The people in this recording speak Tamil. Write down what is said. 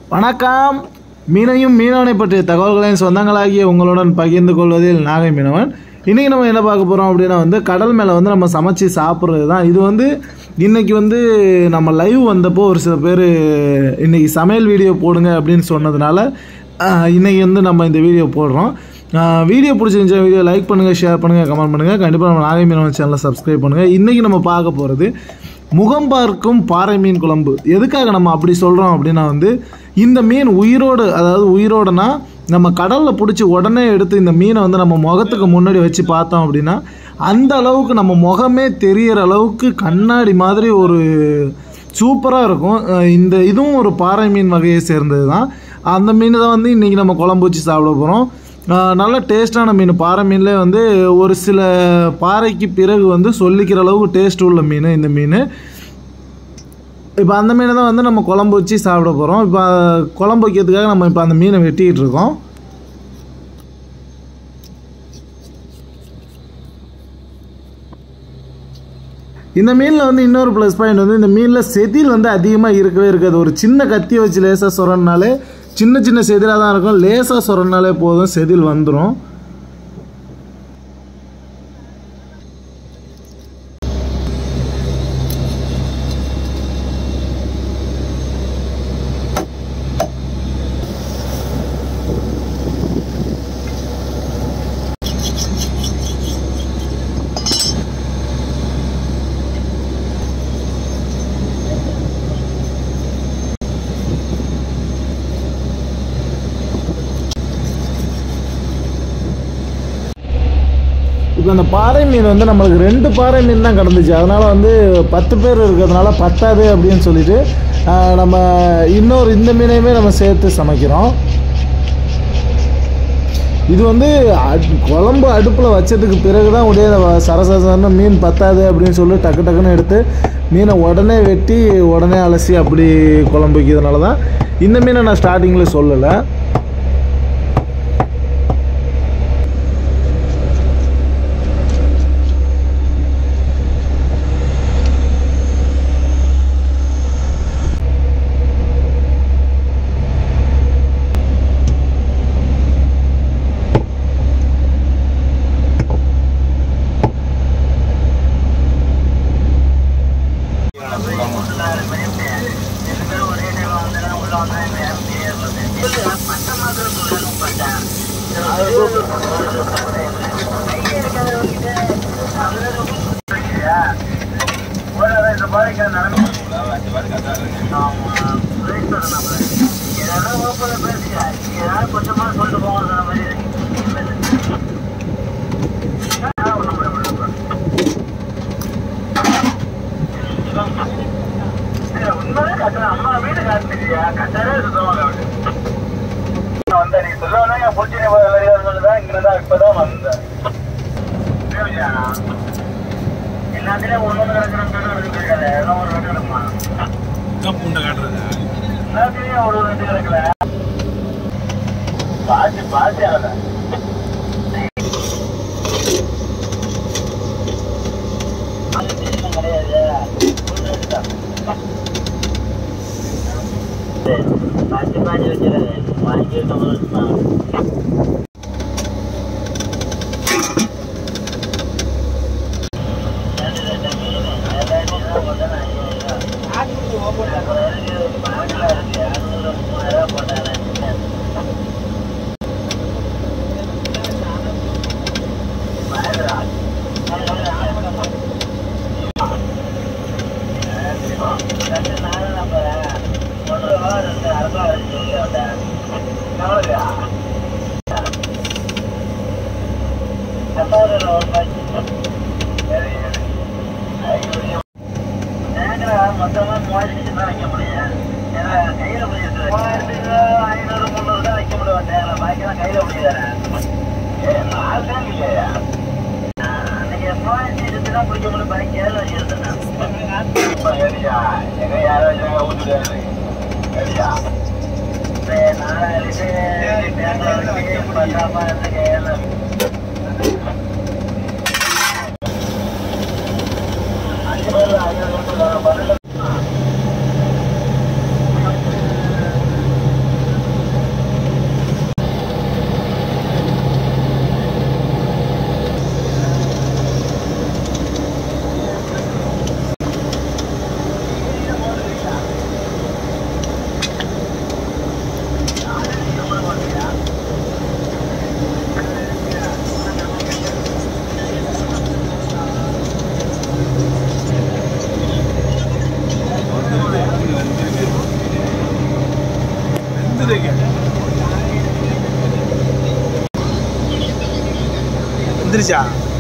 வணக்கம் மீனையும் மீனவனை பற்றிய தகவல்களையும் சொந்தங்களாகிய உங்களுடன் பகிர்ந்து கொள்வதில் நாகை மீனவன் இன்றைக்கி நம்ம என்ன பார்க்க போகிறோம் அப்படின்னா வந்து கடல் மேலே வந்து நம்ம சமைச்சு சாப்பிட்றது தான் இது வந்து இன்றைக்கி வந்து நம்ம லைவ் வந்தப்போ ஒரு சில பேர் இன்றைக்கி சமையல் வீடியோ போடுங்க அப்படின்னு சொன்னதுனால ஆஹ், இன்னைக்கு வந்து நம்ம இந்த வீடியோ போடுறோம் ஆஹ், வீடியோ பிடிச்சிருந்துச்சா வீடியோ லைக் பண்ணுங்கள் ஷேர் பண்ணுங்கள் கமெண்ட் பண்ணுங்கள் கண்டிப்பாக நம்ம நாகை மீனவன் சேனலை சப்ஸ்கிரைப் பண்ணுங்கள் இன்றைக்கி நம்ம பார்க்க போகிறது முகம் பார்க்கும் பாறை மீன் குழம்பு எதுக்காக நம்ம அப்படி சொல்கிறோம் அப்படின்னா வந்து இந்த மீன் உயிரோடு அதாவது உயிரோடுனா நம்ம கடலில் பிடிச்சி உடனே எடுத்து இந்த மீனை வந்து நம்ம முகத்துக்கு முன்னாடி வச்சு பார்த்தோம் அப்படின்னா அந்த அளவுக்கு நம்ம முகமே தெரியற அளவுக்கு கண்ணாடி மாதிரி ஒரு சூப்பராக இருக்கும் அஹ் இந்த இதுவும் ஒரு பாறை மீன் வகையை சேர்ந்தது தான் அந்த மீன் தான் வந்து இன்றைக்கி நம்ம குழம்பு வச்சு சாப்பிட போகிறோம் நல்ல டேஸ்டான மீன் பாறை மீன்லேயே வந்து ஒரு சில பாறைக்கு பிறகு வந்து சொல்லிக்கிற அளவுக்கு டேஸ்ட் உள்ள மீன் இந்த மீன் இப்போ அந்த மீனை தான் வந்து நம்ம குழம்பு வச்சு சாப்பிட போகிறோம் இப்போ குழம்பு வைக்கிறதுக்காக நம்ம இப்போ அந்த மீனை வெட்டிக்கிட்டு இருக்கோம் இந்த மீனில் வந்து இன்னொரு ப்ளஸ் பாயிண்ட் வந்து இந்த மீனில் செதில் வந்து அதிகமாக இருக்கவே இருக்காது ஒரு சின்ன கத்தி வச்சு லேசாக சொரனாலே சின்ன சின்ன செதிலாக தான் இருக்கும் லேசாக சொரனாலே போதும் செதில் வந்துடும் இப்போ அந்த பாறை மீன் வந்து நம்மளுக்கு ரெண்டு பாறை மீன் தான் கிடந்துச்சு அதனால் வந்து பத்து பேர் இருக்கிறதுனால பத்தாது அப்படின்னு சொல்லிட்டு ஆஹ், நம்ம இன்னொரு இந்த மீனையுமே நம்ம சேர்த்து சமைக்கிறோம் இது வந்து அட்- குழம்பு அடுப்பில் வச்சதுக்கு பிறகு தான் உடைய சரசரன்னு மீன் பத்தாது அப்படின்னு சொல்லி டக்கு டக்குன்னு எடுத்து மீனை உடனே வெட்டி உடனே அலசி அப்படி குழம்பு வைக்கிறதுனால தான் இந்த மீனை நான் ஸ்டார்டிங்கில் சொல்லலை வந்த நீ சொல்லுவாங்க புடிச்சு வருகிறதான் இங்கதான் இப்பதான் வந்தேன் எல்லாத்திலும் ஒண்ணு கிடக்குறாங்க எல்லாம் ஒரு ரெண்டு கிடக்குமா பூண்டை காட்டுறது எல்லாத்திலையும் ஒரு ரெண்டு கிடக்கல பாத்து பாத்து அதை பாத்து பாத்து வச்சிருக்காரு வாங்கி தமிழ் மொத்தமா மூவாயிரத்தி தான் வைக்க முடியும் ஏன்னா கையில முடியாது மூவாயிரத்துக்கு ஐநூறு முந்நூறு தான் வைக்க முடியும் பாக்கியெல்லாம் கையில முடியாது ஏ நாலு தான் இல்லையா அன்னைக்கு மூவாயிரத்தி இருபது தான் பிடிக்க முடியும் பாக்கி ஏழு இருந்தேன் சரியா எங்க யாரோ வச்சாங்க ஊத்துடாரு சரியா நாளைக்கு பத்தாமா இருக்கு ஏழு அஞ்சு பேர் ஐநூறு பன்னெண்டு வந்துருக்கு வந்துருச்சா